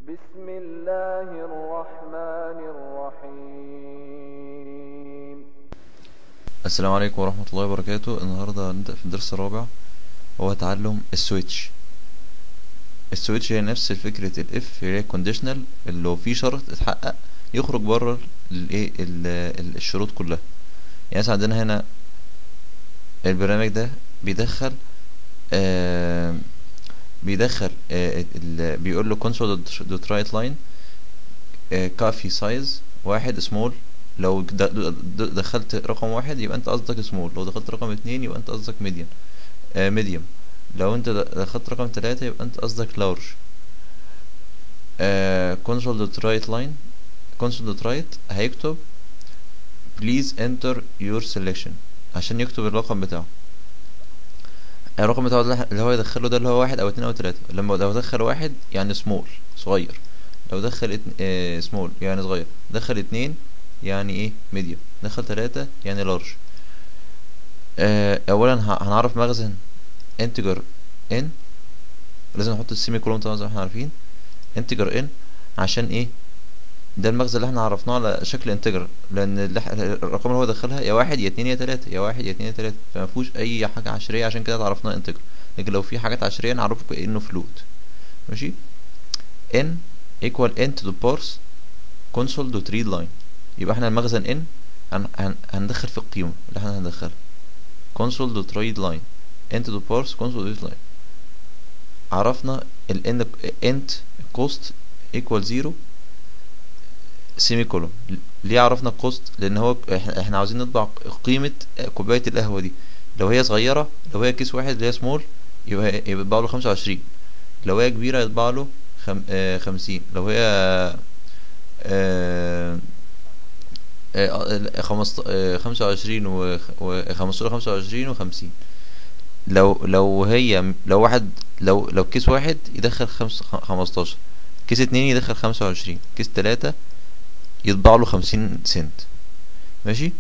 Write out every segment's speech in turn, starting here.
بسم الله الرحمن الرحيم السلام عليكم ورحمة الله وبركاته النهاردة هنبدأ في الدرس الرابع وهو تعلم السويتش السويتش هي نفس فكرة الاف هي كونديشنال اللي لو في شرط اتحقق يخرج بره الايه ال- ال- الشروط كلها يعني مثلا عندنا هنا البرنامج ده بيدخل آه بيدخل آه ال- بيقول له console dot write line كافي سايز واحد سمول لو د- د- د- دخلت رقم واحد يبقى انت قصدك سمول لو دخلت رقم اتنين يبقى انت قصدك ميديم آه ميديوم لو انت د- دخلت رقم تلاتة يبقى انت قصدك لارج آه console dot write line console dot write هيكتب please enter your selection عشان يكتب الرقم بتاعه الرقم بتاعه ده اللي هو يدخله ده اللي هو واحد او اتنين او تلاتة لما لو دخل واحد يعني سمول صغير لو دخل اتن... اه سمول يعني صغير دخل اتنين يعني ايه ميديوم دخل تلاتة يعني لارج اه اولا ه- هنعرف مخزن انتجر ان لازم نحط السيمي كولوم طبعا زي ما احنا عارفين انتجر ان عشان ايه ده المخزن اللي احنا عرفناه على شكل انتجر لان اللي إح- الرقم اللي هو دخلها يا واحد يا اتنين يا تلاتة يا واحد يا اتنين يا تلاتة فما فيهوش اي حاجة عشرية عشان كده عرفناه انتجر لكن لو في حاجات عشرية نعرفه كأنه فلوت ماشي n equal n to the parse console dot read line يبقى احنا المخزن n هن هن هندخل في القيمة اللي احنا هندخلها console dot read line n to the parse console dot read line عرفنا ال n int cost equal zero سيمي كولوم ليه عرفنا الكوست لان هو احنا احنا عاوزين نطبع قيمة كوباية القهوة دي لو هي صغيرة لو هي كيس واحد اللي هي سمول يبقى يبقى يطبع له خمسة وعشرين لو هي كبيرة يطبع له خم... آه خمسين لو هي آه آه خمسة آه خمسة وعشرين وخمستاشر خمسة وعشرين وخمسين لو لو هي لو واحد لو لو كيس واحد يدخل خمس خمستاشر كيس اتنين يدخل خمسة وعشرين كيس تلاتة يطبع له خمسين سنت ماشي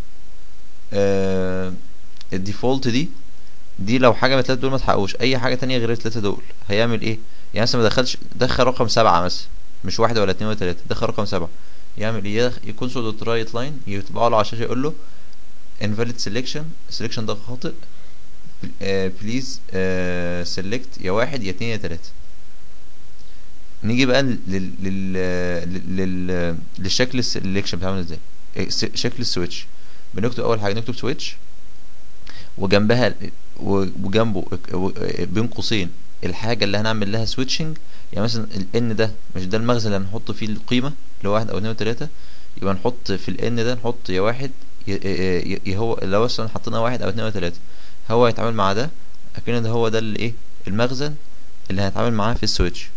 آه الديفولت دي دي لو حاجة من التلاتة دول ما تحققوش أي حاجة تانية غير التلاتة دول هيعمل ايه يعني مثلا ما دخلش دخل رقم سبعة مثلا مش واحد ولا اتنين ولا تلاتة دخل رقم سبعة يعمل ايه يدخ- يكون دوت رايت لاين يطبع له على الشاشة يقول له invalid selection selection ده خاطئ بليز سيلكت يا واحد يا اتنين يا تلاتة نيجي بقى لل لل لل لل للشكل السلكشن بتاعه عامل ازاي إيه، س- شكل السويتش بنكتب اول حاجه نكتب سويتش وجنبها و- وجنبه اك- و- بين قوسين الحاجه اللي هنعمل لها سويتشنج يعني مثلا الان ده مش ده المخزن اللي هنحط فيه القيمه اللي هو واحد او اتنين وتلاته يبقى نحط في الان ده نحط يا واحد يا يا- يا هو لو مثلا حطينا واحد او اتنين او تلاته هو هيتعامل مع ده اكن ده هو ده اللي ايه المخزن اللي هنتعامل معاه في السويتش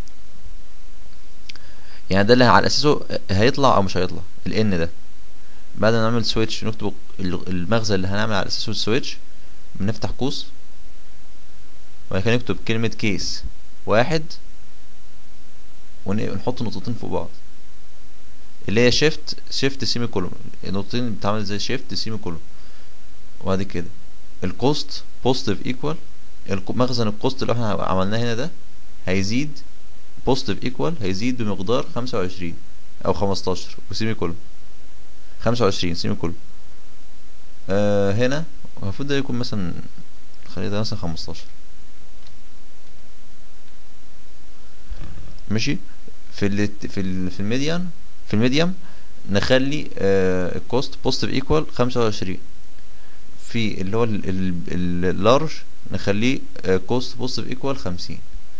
يعني ده اللي على اساسه هيطلع او مش هيطلع الان ده بعد ما نعمل سويتش نكتب ال- المخزن اللي هنعمل على اساسه السويتش بنفتح قوس وبعد كده نكتب كلمة كيس واحد ون- ونحط نقطتين فوق بعض اللي هي شيفت شيفت سيمي كولوم النقطتين بتعمل زي شيفت سيمي كولوم وبعد كده الكوست بوزيتيف ايكوال مخزن الكوست اللي احنا عملناه هنا ده هيزيد بوزيتيف ايكوال هيزيد بمقدار خمسة وعشرين او خمستاشر وسيمي كولوم خمسة وعشرين سيمي كولوم آه هنا المفروض ده يكون مثلا خلي ده مثلا خمستاشر ماشي في ال في ال في الميديان في الميديم نخلي آه الكوست بوزيتيف ايكوال خمسة وعشرين في اللي هو اللارج نخليه كوست بوزيتيف ايكوال خمسين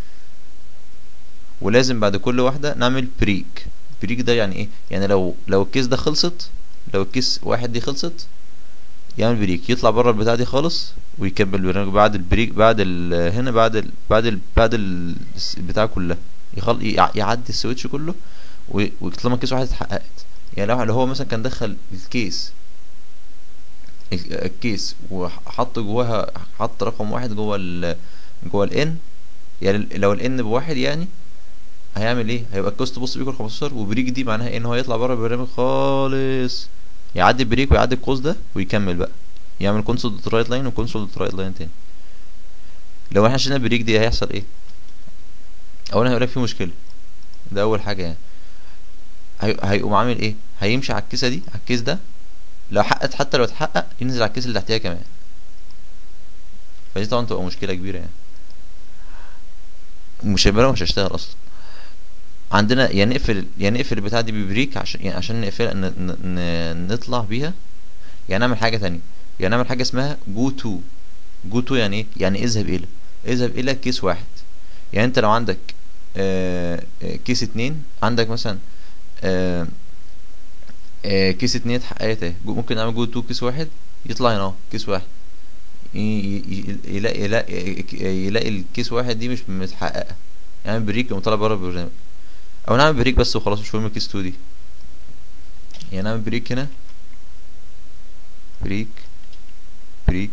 ولازم بعد كل واحدة نعمل بريك بريك ده يعني ايه يعني لو لو الكيس ده خلصت لو الكيس واحد دي خلصت يعمل بريك يطلع بره البتاع دي خالص ويكمل البرنامج بعد البريك بعد ال هنا بعد ال بعد ال بعد ال البتاع كلها يخل يع- يعدي السويتش كله و- وطالما كيس واحد اتحققت يعني لو لو هو مثلا كان دخل الكيس ال- الكيس وحط جواها حط رقم واحد جوه ال جوه الان يعني لو الان بواحد يعني هيعمل ايه هيبقى الكوست بص بيكون 15 وبريك دي معناها إيه؟ ان هو يطلع بره البرنامج خالص يعدي البريك ويعدي القوس ده ويكمل بقى يعمل كونسول دوت رايت لاين وكونسول دوت رايت لاين تاني لو احنا شلنا البريك دي هيحصل ايه اولا هيقول لك في مشكله ده اول حاجه يعني هي... هيقوم عامل ايه هيمشي على الكيسه دي على الكيس ده لو حققت حتى لو اتحقق ينزل على الكيس اللي تحتيها كمان فدي طبعا تبقى مشكله كبيره يعني مش هيبقى مش هيشتغل اصلا عندنا يا نقفل يا نقفل البتاع دي ببريك عشان يعني عشان نقفل ن... ن... ن... نطلع بيها يعني نعمل حاجه تانية يعني نعمل حاجه اسمها جو تو جو تو يعني ايه يعني اذهب الى اذهب الى كيس واحد يعني انت لو عندك آه آه، كيس اتنين عندك مثلا آه آه كيس اتنين اتحققت اهي جو- ممكن نعمل جو تو كيس واحد يطلع هنا اهو كيس واحد ي- ي- ي- يلاقي يلاقي يلاقي الكيس واحد دي مش متحققه يعني بريك يقوم طالع بره البرنامج او نعمل بريك بس وخلاص مش مهم كيس 2 دي يعني نعمل بريك هنا بريك بريك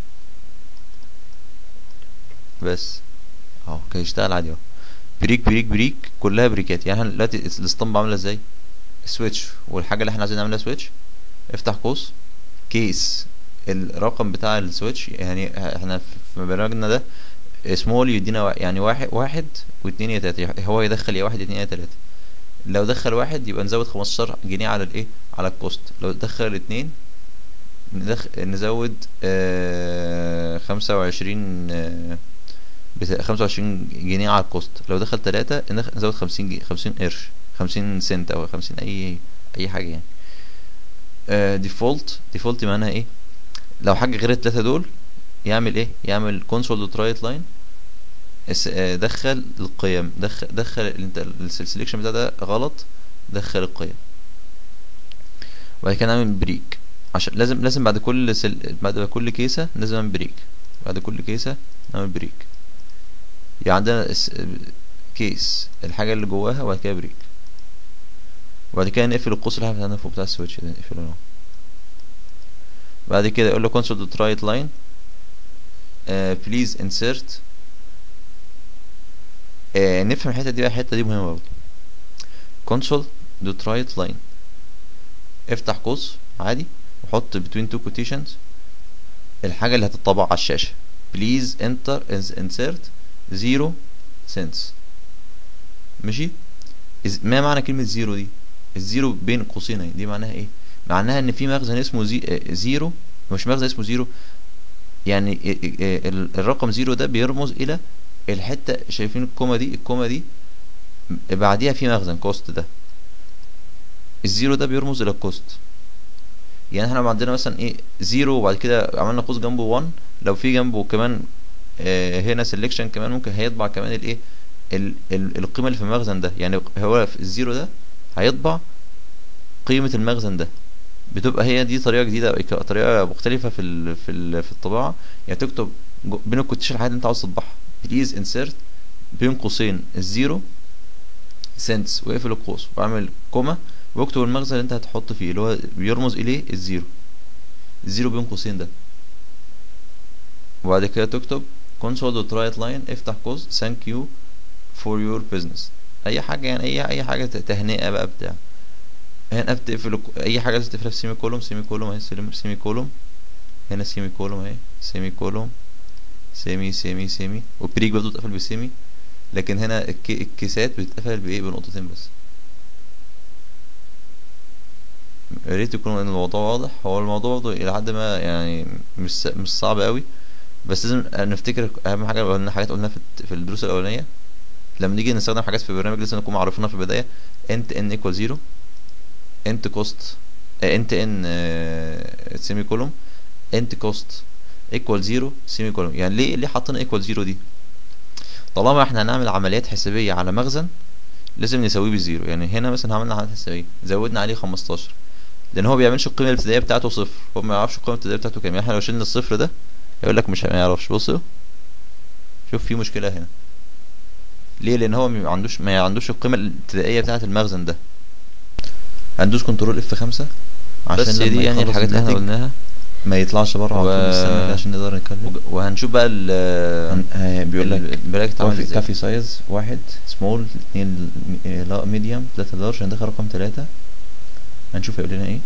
بس اهو كان يشتغل عادي اهو بريك بريك بريك كلها بريكات يعني احنا دلوقتي الاسطمبة عاملة ازاي سويتش والحاجة اللي احنا عايزين نعملها سويتش افتح قوس كيس الرقم بتاع السويتش يعني احنا في برنامجنا ده سمول يدينا وا- يعني واحد واحد واتنين يا تلاتة هو يدخل يا واحد اتنين يا تلاتة لو دخل واحد يبقى نزود خمستاشر جنيه على الايه على الكوست لو دخل اتنين ندخ... نزود آه خمسة وعشرين آه بتا... خمسة وعشرين جنيه على الكوست لو دخل تلاتة ندخ... نزود خمسين جي... خمسين قرش خمسين سنت او خمسين اي اي حاجة يعني آه ديفولت ديفولت معناها ايه لو حاجة غير التلاتة دول يعمل ايه يعمل كونسول دوت رايت لاين دخل القيم دخل دخل انت السلكشن بتاع ده غلط دخل القيم وبعد كده نعمل بريك عشان لازم لازم بعد كل سل... بعد كل كيسة لازم نعمل بريك بعد كل كيسة نعمل بريك يعني عندنا اس... كيس الحاجة اللي جواها وبعد كده بريك وبعد كده نقفل القوس اللي احنا فتحناه فوق بتاع السويتش ده نقفله اهو بعد كده يقول له console dot write line uh, please insert آه نفهم الحتة دي بقى الحتة دي مهمة برضه console dot write line افتح قوس عادي وحط between two quotations الحاجة اللي هتطبع على الشاشة please enter insert zero cents ماشي إز- ما معنى كلمة زيرو دي الزيرو بين قوسين اهي دي معناها ايه معناها ان في مخزن اسمه زي... آه، زيرو مش مخزن اسمه زيرو يعني ال- ال- الرقم زيرو ده بيرمز الى الحتة شايفين الكومة دي الكومة دي م- بعديها في مخزن كوست ده الزيرو ده بيرمز الى الكوست يعني احنا لو عندنا مثلا ايه زيرو وبعد كده عملنا قوس جنبه 1 لو في جنبه كمان آه هنا سيلكشن كمان ممكن هيطبع كمان الايه ال- ال- القيمة اللي في المخزن ده يعني هو في الزيرو ده هيطبع قيمة المخزن ده بتبقى هي دي طريقة جديدة ك- طريقة مختلفة في ال في ال في الطباعة يعني تكتب جو- بين الكوتيشن الحاجة اللي انت عاوز تطبعها بليز انسيرت بين قوسين الزيرو سنتس واقفل القوس واعمل كوما واكتب المخزن اللي انت هتحط فيه اللي هو بيرمز اليه الزيرو الزيرو بين قوسين ده وبعد كده تكتب console dot write line افتح قوس thank you for your business اي حاجة يعني اي اي حاجة ت- تهنئة بقى بتاع هنا بتقفل الك- اي حاجة لازم تقفلها في سيمي كولوم سيمي كولوم اهي سيمي سيمي كولوم هنا سيمي كولوم اهي سيمي كولوم سيمي سيمي سيمي وبريك برضه بتقفل بسيمي لكن هنا الك- الكيسات بتتقفل بايه بنقطتين بس يا ريت يكون الموضوع واضح هو الموضوع برضه الى حد ما يعني مش س- مش صعب قوي بس لازم نفتكر اهم حاجه قلنا حاجات قلناها في الت- في الدروس الاولانيه لما نيجي نستخدم حاجات في البرنامج لازم نكون معرفينها في البدايه انت ان ايكوال زيرو انت كوست انت ان سيمي كولوم انت كوست ايكوال زيرو سيمي كولوم يعني ليه ليه حاطين ايكوال زيرو دي طالما احنا هنعمل عمليات حسابيه على مخزن لازم نساويه بزيرو يعني هنا مثلا عملنا عمليات حسابيه زودنا عليه 15 لان هو بيعملش القيمه الابتدائيه بتاعته صفر هو ما يعرفش القيمه الابتدائيه بتاعته كام يعني احنا لو شلنا الصفر ده يقول لك مش ما يعرفش بصوا شوف في مشكله هنا ليه لان هو ما عندوش ما عندوش القيمه الابتدائيه بتاعه المخزن ده هندوس كنترول اف 5 عشان بس دي لما يعني يخلص الحاجات اللي احنا الناتج قلناها ما يطلعش بره على و- طول نستنى كده عشان نقدر نتكلم وج- وهنشوف بقى ال هن- آه، بيقول لك البلاك اتعمل كافي ازاي كافي سايز واحد سمول اتنين ل- لا ميديوم تلاتة لارج هندخل رقم تلاتة هنشوف هيقول لنا ايه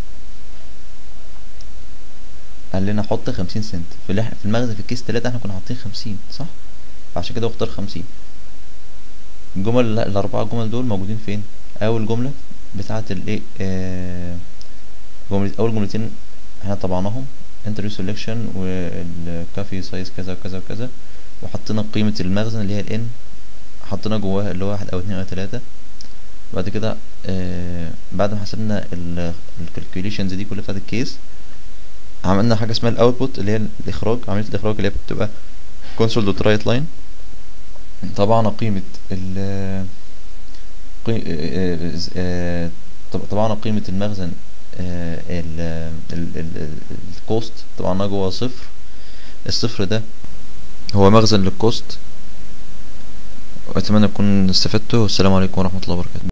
قال لنا حط خمسين سنت في اللي إحنا- في المخزن في الكيس تلاتة احنا كنا حاطين خمسين صح عشان كده هو اختار خمسين الجمل الاربعه جمل دول موجودين فين اول جمله بتاعه الايه آه، جمله اول جملتين احنا طبعناهم انترفيو سelection والكافي سايز كذا وكذا وكذا وحطينا قيمه المخزن اللي هي الان حطينا جواها اللي هو واحد او اتنين او تلاته بعد كده آه بعد ما حسبنا الكالكوليشنز دي كلها بتاعت الكيس عملنا حاجه اسمها الاوتبوت اللي هي الاخراج عمليه الاخراج اللي هي بتبقى console دوت رايت لاين طبعنا قيمه ال قي... آه، آه، طب- طبعنا قيمه المخزن الكوست طبعا جوه صفر الصفر ده هو مخزن للكوست واتمنى تكونوا استفدتوا والسلام عليكم ورحمه الله وبركاته